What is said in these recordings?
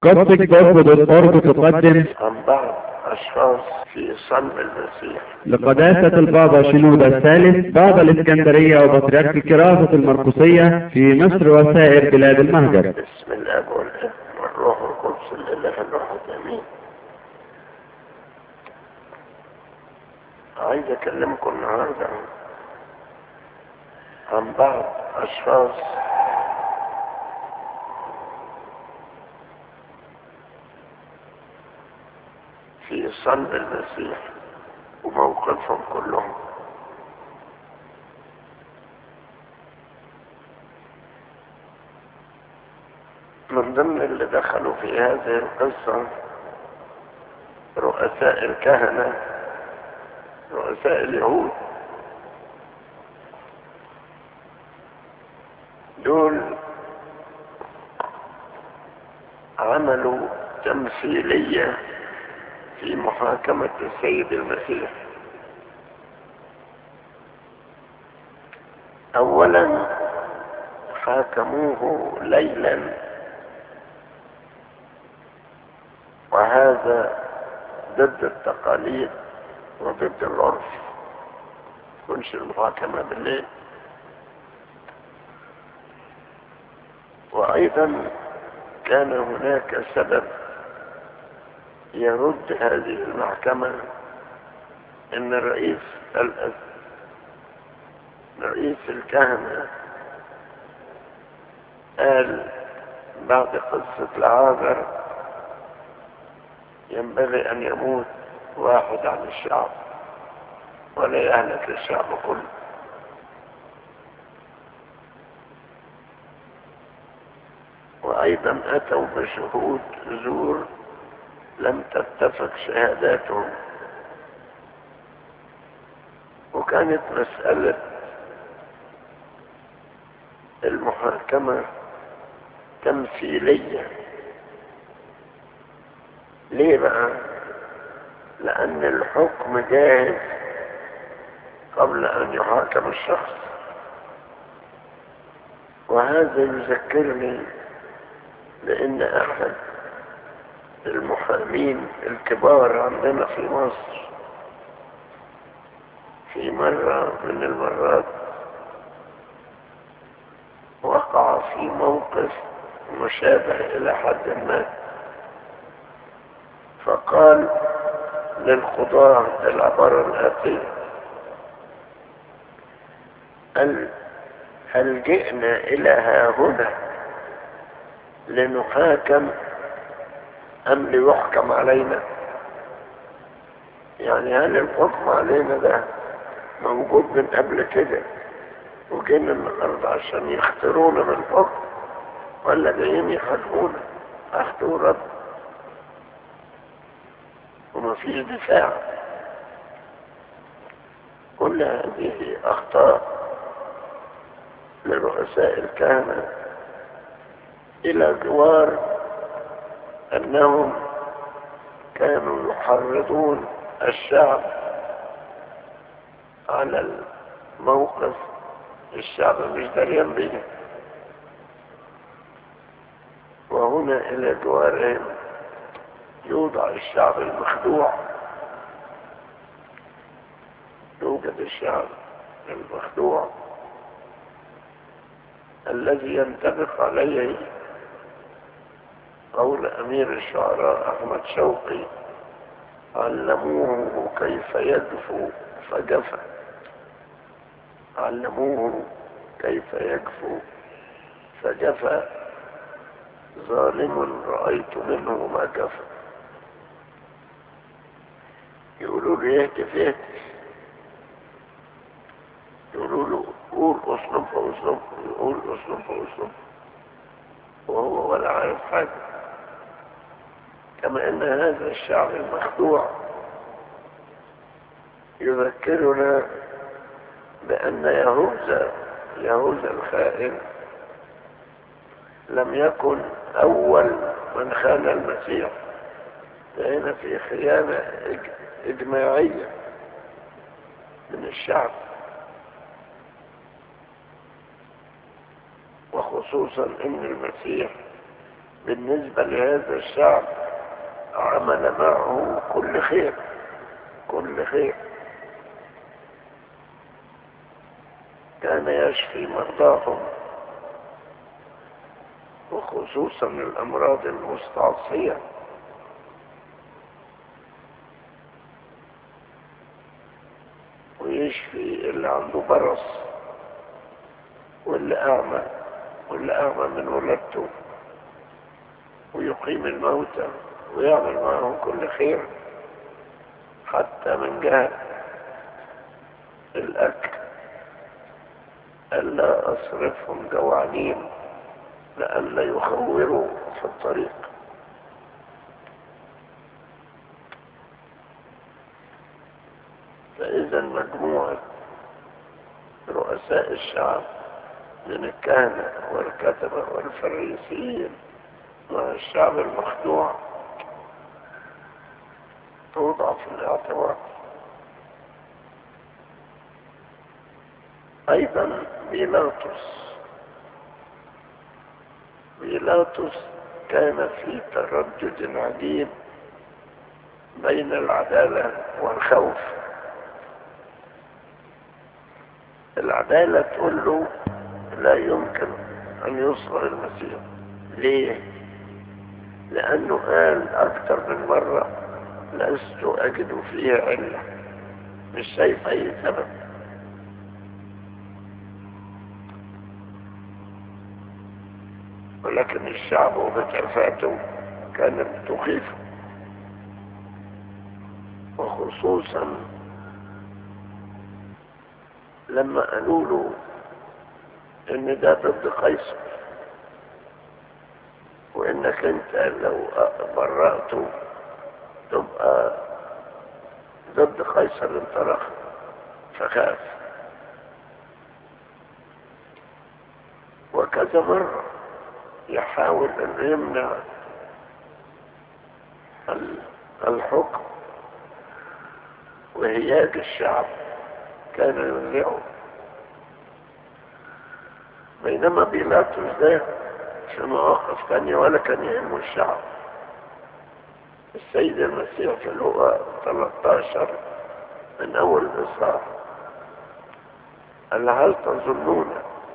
قصدك برضه بالقرب تقدم عن بعض أشخاص في صلب المسيح لقداسة البابا شنودة الثالث بابا الإسكندرية وبطريرك الكراسة المرقسية في مصر وسائر بلاد المهجر بسم الله والابن والروح القدس الإله الواحد آمين عايز أكلمكم النهاردة عن بعض أشخاص في صلب المسيح وموقفهم كلهم من ضمن اللي دخلوا في هذه القصة رؤساء الكهنة رؤساء اليهود دول عملوا تمثيلية في محاكمة السيد المسيح أولا حاكموه ليلا وهذا ضد التقاليد وضد العرف تكونش المحاكمة بالليل وأيضا كان هناك سبب يرد هذه المحكمة ان رئيس الأس... رئيس الكهنة قال بعد قصة العاذر ينبغي ان يموت واحد عن الشعب ولا يهلك الشعب كله وايضا اتوا بشهود زور لم تتفق شهاداتهم وكانت مسألة المحاكمة تمثيلية ليه بقى لأن الحكم جاهز قبل أن يحاكم الشخص وهذا يذكرني بأن أحد المحامين الكبار عندنا في مصر في مرة من المرات وقع في موقف مشابه إلى حد ما فقال للقضاة العبارة الآتية هل, هل جئنا إلى ها هنا لنحاكم أم ليحكم علينا يعني هل الحكم علينا ده موجود من قبل كده وجينا النهارده عشان يختارونا من الحكم ولا جايين يحاكمونا أخذ ورد وما فيش دفاع كل هذه أخطاء لرؤساء الكهنة إلى جوار أنهم كانوا يحرضون الشعب على الموقف الشعب مش دريان به وهنا إلى جوارهم يوضع الشعب المخدوع يوجد الشعب المخدوع الذي ينطبق عليه قول أمير الشعراء أحمد شوقي علموه كيف يجفو فجفى علموه كيف يجفو فجفى ظالم رأيت منه ما جفى يقولوا له اهتف اهتف يقولوا له قول اصنف واصنف يقول اصنف واصنف وهو ولا عارف حاجه كما ان هذا الشعب المخدوع يذكرنا بان يهوذا يهوذا الخائن لم يكن اول من خان المسيح فهنا في خيانة اجماعية من الشعب وخصوصا ان المسيح بالنسبة لهذا الشعب عمل معه كل خير كل خير كان يشفي مرضاهم وخصوصا الأمراض المستعصية ويشفي اللي عنده برص واللي أعمى واللي أعمى من ولادته ويقيم الموتى ويعمل معهم كل خير حتى من جهة الأكل ألا أصرفهم جوعانين لئلا يخوروا في الطريق فإذا مجموعة رؤساء الشعب من الكهنة والكتبة والفريسيين مع الشعب المخدوع توضع في الاعتبار أيضا بيلاطس بيلاطس كان في تردد عجيب بين العدالة والخوف العدالة تقول له لا يمكن أن يصبر المسيح ليه؟ لأنه قال أكثر من مرة لست أجد فيه علة مش شايف أي سبب ولكن الشعب وبكفاته كانت تخيفه وخصوصا لما قالوا له ان ده ضد قيصر وانك انت لو برأته تبقى ضد قيصر انطرخ فخاف وكذا مرة يحاول ان يمنع الحكم وهياج الشعب كان يمنعه بينما بيلاطس ده في مواقف تانية ولا كان يهمه الشعب السيد المسيح في اللغة 13 من أول الإصحاح قال هل تظنون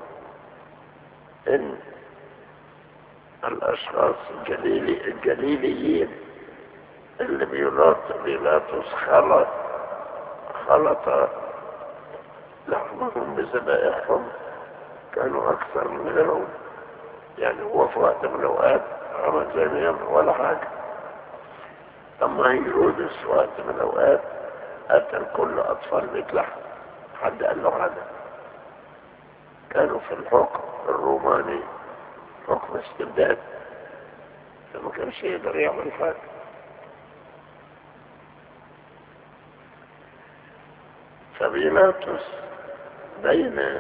إن الأشخاص الجليلي الجليليين اللي بيلاط بيلاطس خلط خلط لحمهم بذبائحهم كانوا أكثر من غيرهم يعني هو في وقت من الأوقات عمل زي ما يعمل ولا حاجة أما هيرودس في وقت من الأوقات قتل كل أطفال بيت لحم حد قال له حاجة كانوا في الحكم الروماني حكم استبداد فما كانش يقدر يعمل حاجة فبيلاطس بين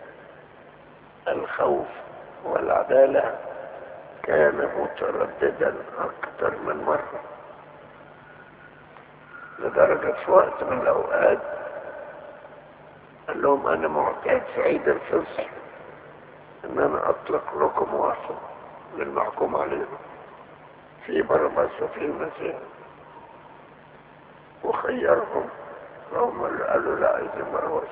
الخوف والعدالة كان مترددا أكثر من مرة لدرجة في وقت من الأوقات قال لهم أنا معتاد في عيد الفصل إن أنا أطلق لكم واحد للمحكوم عليهم في بربس وفي المسيح وخيرهم هم اللي قالوا لا عايزين بربس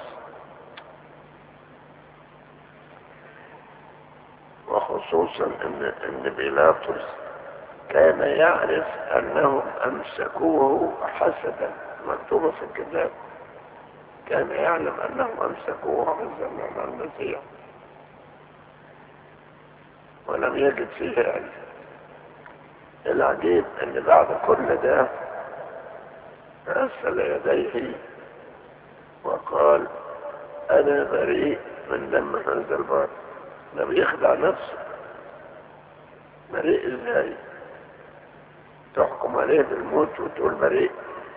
وخصوصا ان ان بيلاطس كان يعرف انهم امسكوه حسدا مكتوبه في الكتاب كان يعلم انهم امسكوه حسدا مع المسيح ولم يجد فيه علم العجيب ان بعد كل ده غسل يديه وقال انا بريء من دم هذا البار ده بيخدع نفسه بريء ازاي تحكم عليه بالموت وتقول بريء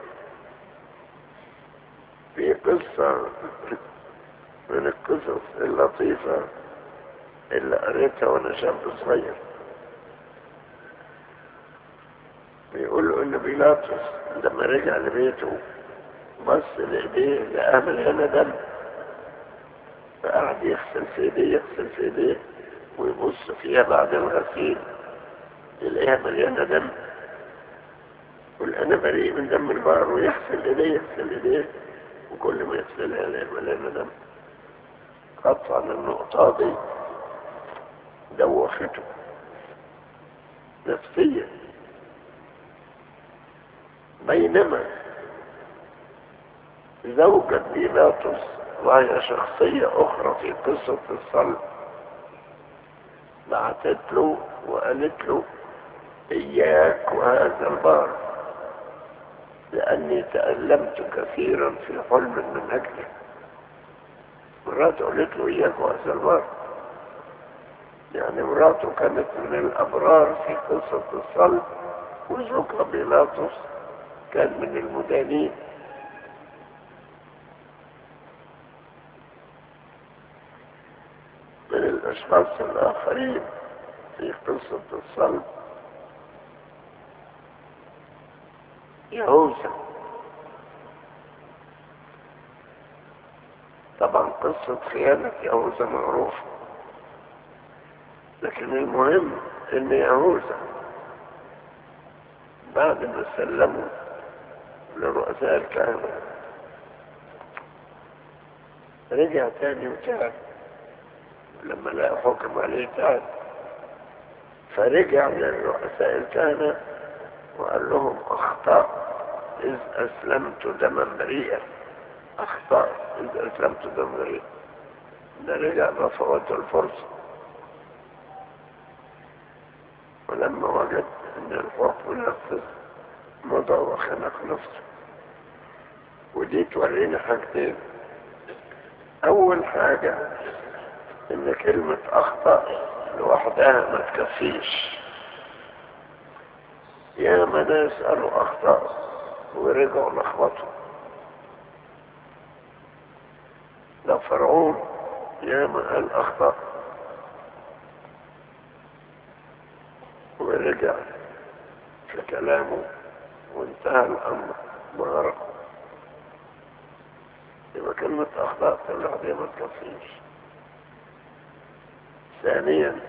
في قصة من القصص اللطيفة اللي قريتها وانا شاب صغير بيقولوا ان بيلاطس لما رجع لبيته بص لايديه لقاه مليانه دم فقعد يغسل في ايديه يغسل في ايديه ويبص فيها بعد الغسيل يلاقيها مليانة دم يقول أنا بريء من دم البقر ويغسل إيديه يغسل إيديه وكل ما يغسلها يلاقي مليانة دم قطعا النقطة دي دوخته نفسيا بينما زوجة بيلاطس وهي شخصية أخرى في قصة الصلب بعتت له وقالت له إياك وهذا البار لأني تألمت كثيرا في حلم من أجلك مراته قالت له إياك وهذا البار يعني مراته كانت من الأبرار في قصة الصلب وزوجها بيلاطس كان من المدانين من الأشخاص الآخرين في قصة الصلب يهوذا طبعا قصة خيانة يهوذا معروفة لكن المهم ان يهوذا بعد ما سلموا لرؤساء الكهنة رجع تاني وتعب لما لقى حكم عليه تعب فرجع للرؤساء الكهنة وقال لهم أخطأ إذ أسلمت دما بريئا أخطأ إذ أسلمت دما بريئا ده رجع بفوت الفرصة ولما وجد أن الحكم نفذ مضى وخنق نفسه ودي تورينا حاجتين أول حاجة إن كلمة أخطأ لوحدها ما تكفيش يا ما ناس قالوا أخطأ ورجعوا لخبطوا ده فرعون يا ما قال أخطأ ورجع في كلامه وانتهى الأمر بغرقه يبقى كلمة أخطاء لوحدها ما تكفيش ثانيا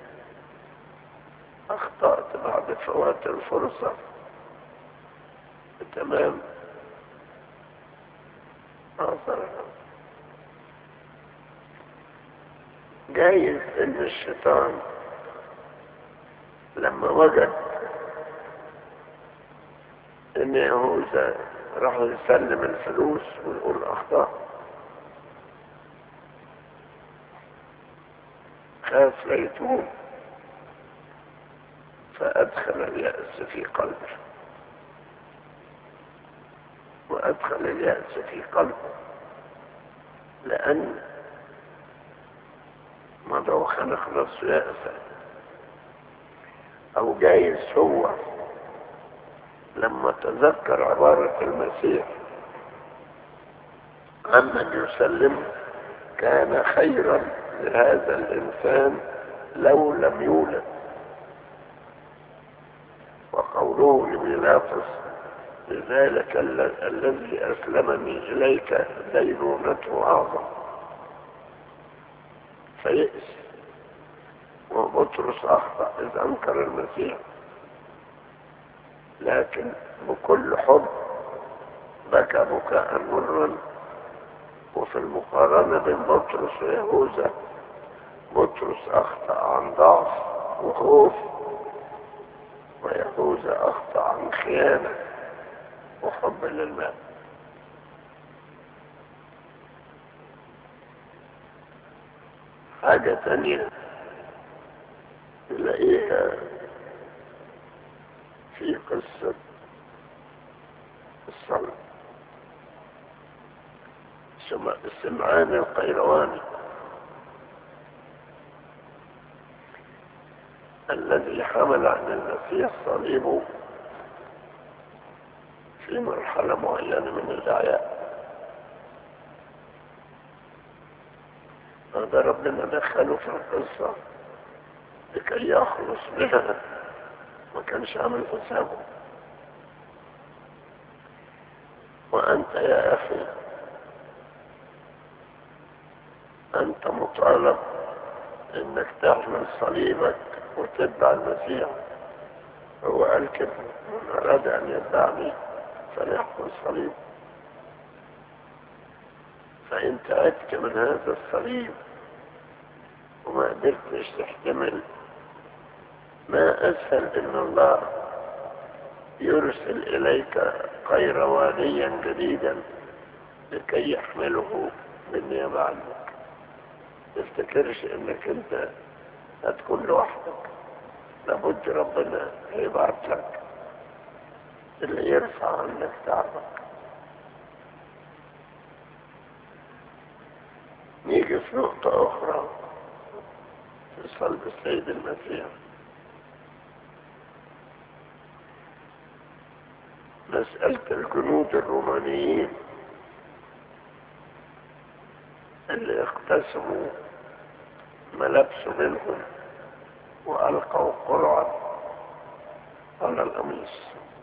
أخطأت بعد فوات الفرصة تمام أعذرها جايز إن الشيطان لما وجد إن يهوذا راح يسلم الفلوس ويقول أخطأ خاف لا يتوب فأدخل اليأس في قلبه وأدخل اليأس في قلبه لأن مضى وخلق نفسه يأسا أو جايز هو لما تذكر عبارة المسيح عمن يسلم كان خيرا لهذا الإنسان لو لم يولد وقوله لبيلاطس لذلك الذي أسلمني إليك دينونته أعظم فيئس وبطرس أخطأ إذ أنكر المسيح لكن بكل حب بكى بكاء مرا وفي المقارنة بين بطرس ويهوذا بطرس أخطأ عن ضعف وخوف ويهوذا أخطأ عن خيانة وحب للمال حاجة تانية تلاقيها في قصة الصلاة السمعان القيرواني الذي حمل عن المسيح صليبه في مرحلة معينة من الأعياء هذا ربنا دخله في القصة لكي يخلص منها ما كانش عامل حسابه وأنت يا أخي أنت مطالب إنك تحمل صليبك وتتبع المسيح هو قال كده من أراد أن يتبعني فليحمل صليب فإن تعبت من هذا الصليب وما قدرتش تحتمل ما أسهل إن الله يرسل إليك قيروانيا جديدا لكي يحمله بالنيابة عنك تفتكرش انك انت هتكون لوحدك لابد ربنا هيبعت لك اللي يرفع عنك تعبك نيجي في نقطة أخرى في صلب السيد المسيح مسألة الجنود الرومانيين اللي اقتسموا ملابس منهم وألقوا قرعا على القميص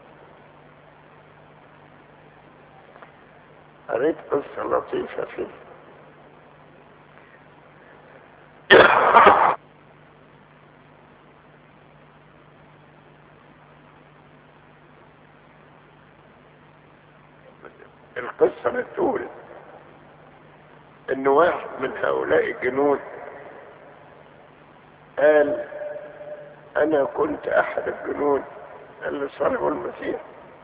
قريت قصة لطيفة فيه القصة بتقول ان واحد من هؤلاء الجنود قال انا كنت احد الجنود اللي صلبوا المسيح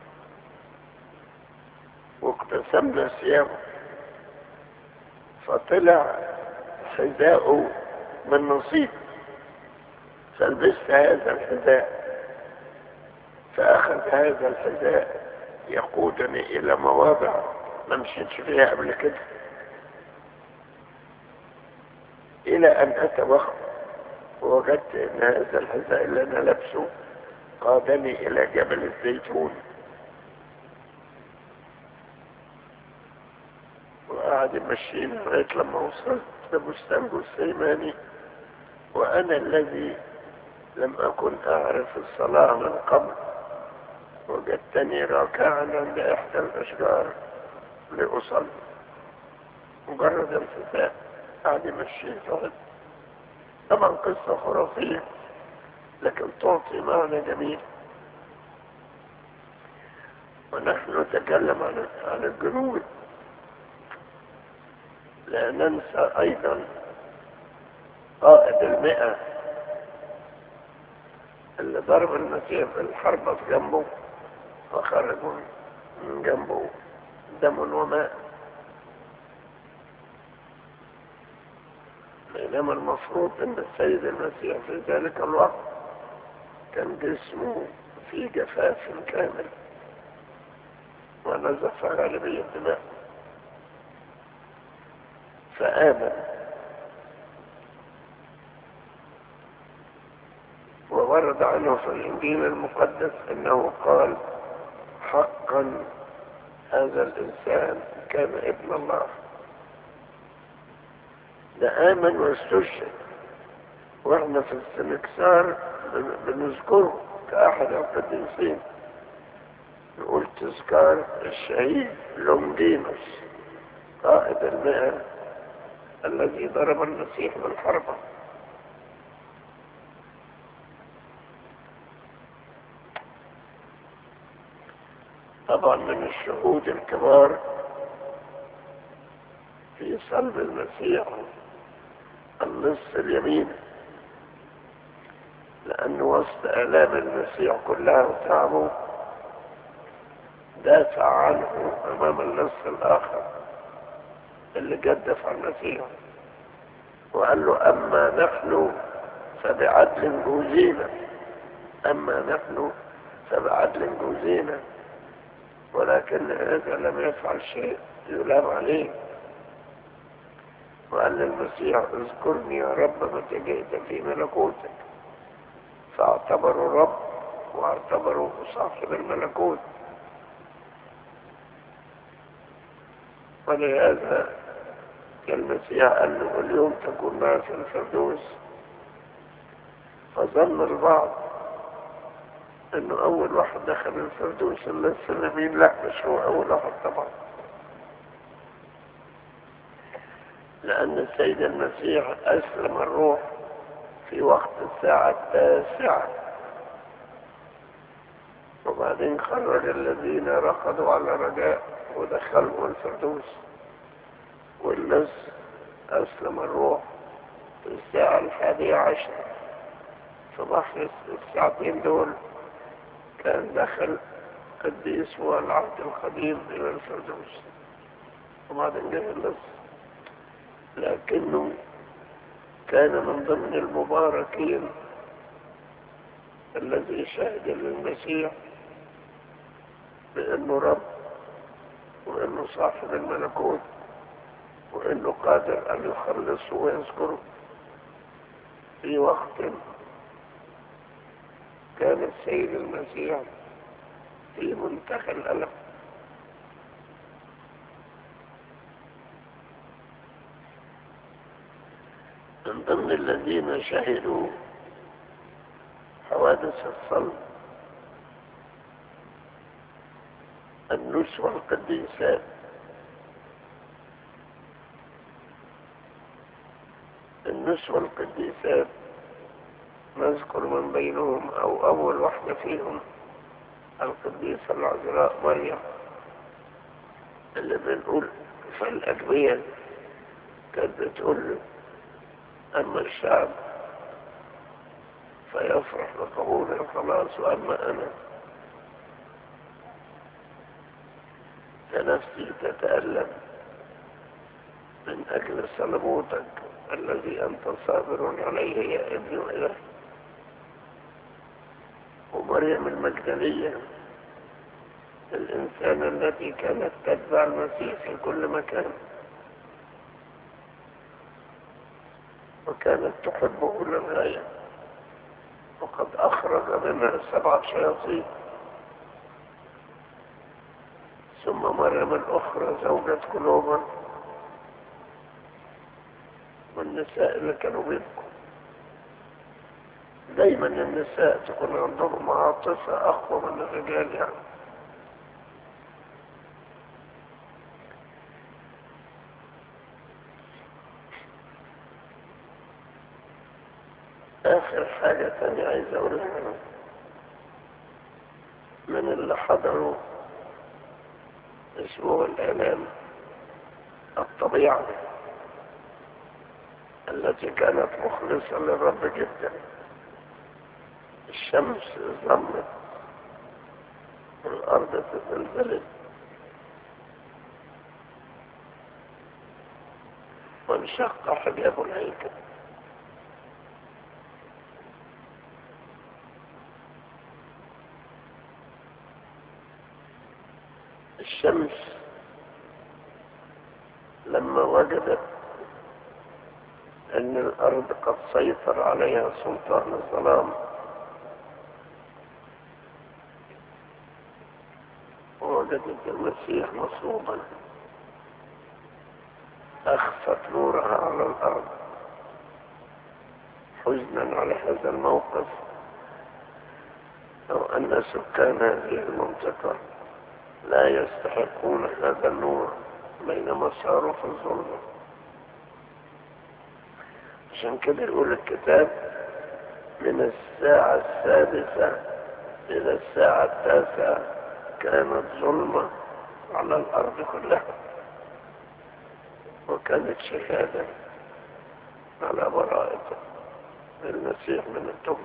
واقتسمنا ثيابه فطلع حذاؤه من نصيب فلبست هذا الحذاء فاخذ هذا الحذاء يقودني الى مواضع ما مشيتش فيها قبل كده الى ان اتوخم ووجدت ان هذا الحذاء اللي انا لابسه قادني الى جبل الزيتون وقعد يمشيني لغايه لما وصلت لبستان جثيماني وانا الذي لم اكن اعرف الصلاه من قبل وجدتني راكعا عند احدى الاشجار لاصلي مجرد الفتاة قاعد يمشي صاحب طبعا قصة خرافية لكن تعطي معنى جميل ونحن نتكلم عن عن الجنود لا ننسى ايضا قائد المئة اللي ضرب المسيح في الحربة في جنبه فخرج من جنبه دم وماء بينما المفروض ان السيد المسيح في ذلك الوقت كان جسمه في جفاف كامل ونزف غالبية الدماء فآمن وورد عنه في الإنجيل المقدس أنه قال حقا هذا الإنسان كان ابن الله ده آمن واستشهد واحنا في السنكسار بنذكره كأحد القديسين نقول تذكار الشهيد لونجينوس قائد المئة الذي ضرب المسيح بالحربة طبعا من الشهود الكبار في صلب المسيح النصف اليمين لأن وسط آلام المسيح كلها وتعبه دافع عنه أمام النصف الآخر اللي جدف عن المسيح وقال له أما نحن فبعدل جوزينا أما نحن فبعدل جوزينا ولكن هذا لم يفعل شيء يلام عليه وقال للمسيح اذكرني يا رب متى جئت في ملكوتك فاعتبروا رب واعتبروا صاحب الملكوت ولهذا المسيح قال له اليوم تكون معي في الفردوس فظن البعض انه اول واحد دخل الفردوس الناس اليمين لا مش هو اول واحد طبعا لان السيد المسيح اسلم الروح في وقت الساعة التاسعة وبعدين خرج الذين رقدوا على رجاء ودخلوا الفردوس واللص أسلم الروح في الساعة الحادية عشر في بحر الساعتين دول كان دخل قديس هو العهد القديم إلى الفردوس وبعدين جه اللص لكنه كان من ضمن المباركين الذي شهد للمسيح بأنه رب وأنه صاحب الملكوت وأنه قادر أن يخلصه ويذكره في وقت كان السيد المسيح في منتهى الألم من ضمن الذين شهدوا حوادث الصلب النسوة القديسات النسوة القديسات نذكر من بينهم أو أول واحدة فيهم القديسة العذراء مريم اللي بنقول فالأدوية كانت بتقول له أما الشعب فيفرح بقبول الخلاص وأما أنا فنفسي تتألم من أجل صلبوتك الذي أنت صابر عليه يا ابن إله ومريم المجدلية الإنسانة التي كانت تتبع المسيح في كل مكان وكانت تحبه للغاية وقد أخرج منها سبعة شياطين ثم مريم الأخرى زوجة قلوبا والنساء اللي كانوا بيبكوا دايما النساء تكون عندهم عاطفة أقوى من الرجال يعني آخر حاجة تانية عايز أقولها من اللي حضروا أسبوع الإعلام الطبيعة التي كانت مخلصة للرب جدا الشمس ظلمت والأرض تزلزلت وانشق حجاب الهيكل الشمس لما وجدت أن الأرض قد سيطر عليها سلطان الظلام ووجدت المسيح مصلوبا أخفت نورها على الأرض حزنا على هذا الموقف أو أن سكان هذه المنطقة لا يستحقون هذا النور بينما صاروا في الظلمة عشان كده يقول الكتاب من الساعة السادسة إلى الساعة التاسعة كانت ظلمة على الأرض كلها وكانت شهادة على براءة المسيح من التهمة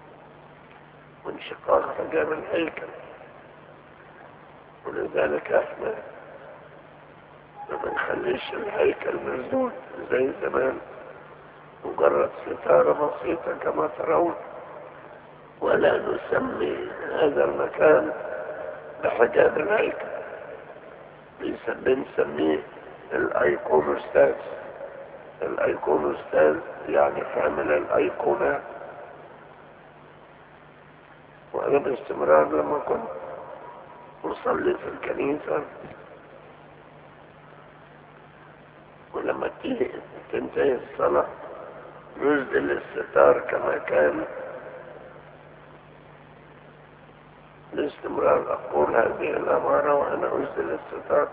وانشقاق حجاب الهيكل ولذلك احنا ما بنخليش الهيكل مسدود زي زمان مجرد ستارة بسيطة كما ترون ولا نسمي هذا المكان بحجاب الهيكل بنسميه الايقونوستاز الايقونوستاز يعني حامل الايقونات وانا باستمرار لما كنت أصلي في الكنيسة ولما تيجي تنتهي الصلاة نزل الستار كما كان باستمرار أقول هذه الأمارة وأنا أنزل الستار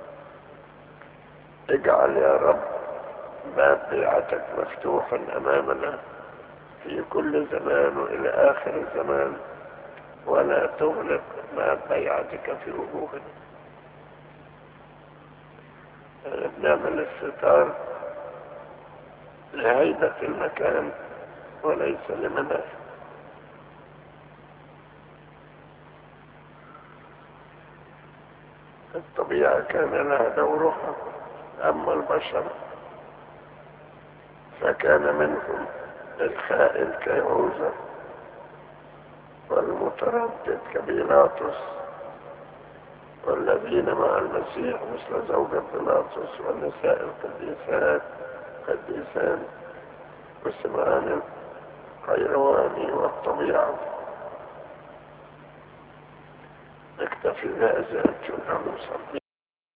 اجعل يا رب باب بيعتك مفتوحا أمامنا في كل زمان وإلى آخر الزمان ولا تغلق باب بيعتك في وجوهنا بنعمل الستار لهيبة المكان وليس لمنافع الطبيعة كان لها دورها أما البشر فكان منهم الخائن كيهوذا والمتردد كبيلاطس والذين مع المسيح مثل زوجة بيلاطس والنساء القديسات قديسان وسمعان القيرواني والطبيعة نكتفي بهذا الجملة المصلي